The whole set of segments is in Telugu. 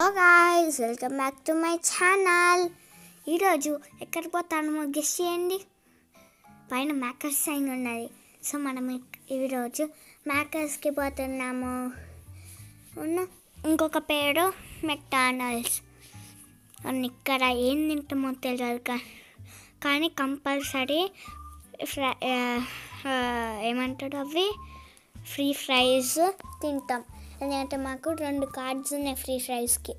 guys welcome back to my channel ఈరోజు ఎక్కడ పోతామో గెస్ చేయండి పైన మ్యాకర్స్ సైన్ ఉన్నది సో మనం ఇక్- ఈరోజు మ్యాకర్స్కి పోతున్నాము ఉన్న ఇంకొక పేరు మెక్డానల్డ్స్ అవును ఇక్కడ ఏం తింటామో తెలియదు కా- కానీ కంపల్సరీ ఫ్రై ఆ, ఏమంటాడు అవి ఫ్రీ ఫ్రైస్ తింటాం ఎందుకంటే మాకు రెండు కార్డ్స్ ఉన్నాయి ఫ్రీ ఫ్రైస్కి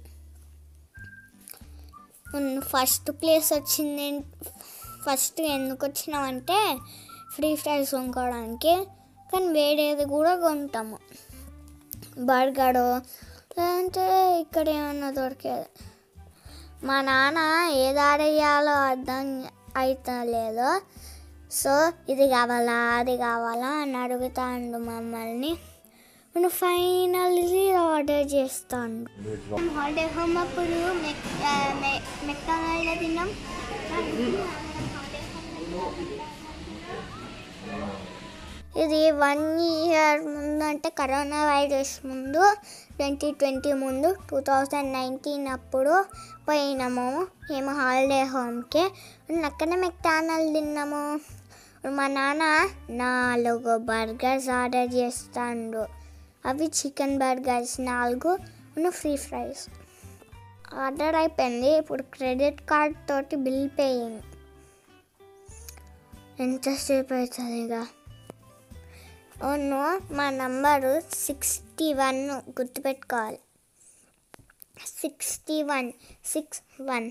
ఫస్ట్ ప్లేస్ వచ్చింది ఫస్ట్ ఎందుకు వచ్చినామంటే ఫ్రీ ఫ్రైస్ కొనుక్కోవడానికి కానీ వేరేది కూడా కొంటాము బర్గరు లేదంటే ఇక్కడ ఏమన్నా దొరికేది మా నాన్న ఏది ఆడేయాలో అర్థం అవుతలేదు సో ఇది కావాలా అది కావాలా అని అడుగుతాండు మమ్మల్ని నేను ఫైనల్లీ ఆర్డర్ చేస్తాను హాలిడే హోమ్ అప్పుడు మెక్డానల్డ్ తిన్నాం ఇది వన్ ఇయర్ ముందు అంటే కరోనా వైరస్ ముందు ట్వంటీ ట్వంటీ ముందు టూ థౌజండ్ నైన్టీన్ అప్పుడు పోయినాము మేము హాలిడే హోమ్కి అక్కడే మెక్డానల్డ్ తిన్నాము మా నాన్న నాలుగు బర్గర్స్ ఆర్డర్ చేస్తాడు అవి చికెన్ బర్గర్స్ నాలుగు ఫ్రీ ఫ్రైస్ ఆర్డర్ అయిపోయింది ఇప్పుడు క్రెడిట్ కార్డ్ తోటి బిల్ పేయింగ్ ఎంతసేపు అవుతుంది ఇక అవును మా నంబరు సిక్స్టీ వన్ గుర్తుపెట్టుకోవాలి సిక్స్టీ వన్ సిక్స్ వన్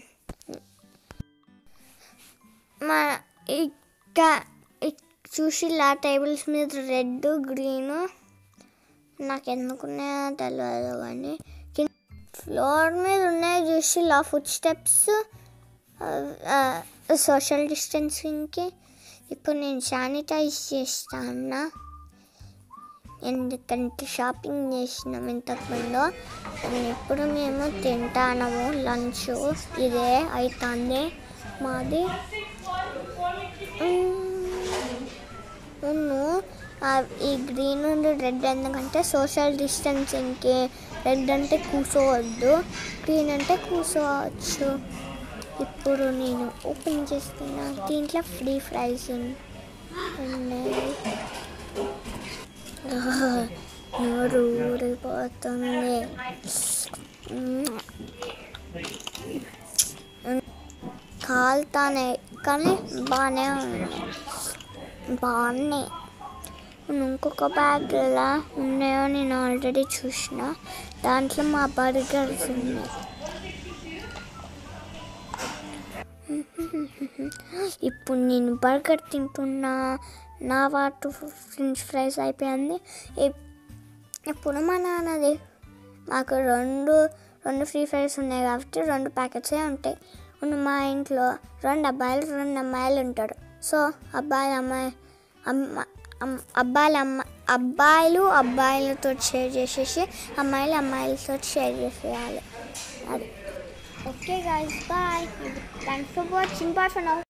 మా ఇక ఇక్ చూసి ఆ టేబుల్స్ మీద రెడ్ గ్రీన్ నాకు ఎందుకున్నాయో తెలియదు కానీ ఫ్లోర్ మీద ఉన్నాయి చూసి లా ఫుడ్ స్టెప్స్ సోషల్ డిస్టెన్సింగ్కి ఇప్పుడు నేను శానిటైజ్ చేస్తాను ఎందుకంటే షాపింగ్ చేసినాం ఇంతకుముందు ఇప్పుడు మేము తింటాము లంచ్ ఇదే అవుతుంది మాది అవును ఈ గ్రీన్ నుండి రెడ్ ఎందుకంటే సోషల్ డిస్టెన్సింగ్కి రెడ్ అంటే కూర్చోవద్దు గ్రీన్ అంటే కూర్చోవచ్చు ఇప్పుడు నేను ఓపెన్ చేస్తున్నా దీంట్లో ఫ్రీ ఫ్రైస్ ఉన్నాయి నోరు ఊరిపోతుంది కాలుతానే కానీ బాగానే ఉన్నాయి బాగున్నాయి ఇంకొక బ్యాగ్లా ఉన్నాయో నేను ఆల్రెడీ చూసిన దాంట్లో మా బర్గర్స్ ఉన్నాయి ఇప్పుడు నేను బర్గర్ తింటున్నా నా వాటు ఫ్రెంచ్ ఫ్రైస్ అయిపోయింది ఇప్- ఇప్పుడు మా నాన్నది మాకు రెండు రెండు ఫ్రీ ఫ్రైస్ ఉన్నాయి కాబట్టి రెండు ప్యాకెట్సే ఉంటాయి ఇప్పుడు మా ఇంట్లో రెండు అబ్బాయిలు రెండు అమ్మాయిలు ఉంటారు సో అబ్బాయిలు అమ్మాయి అమ్మ అమ్- అబ్బాయిలు అమ్మ అబ్బాయిలు అబ్బాయిలతో షేర్ చేసేసి అమ్మాయిలు అమ్మాయిలతో షేర్ చేసేయాలి అది okay guys bye thanks for watching bye for now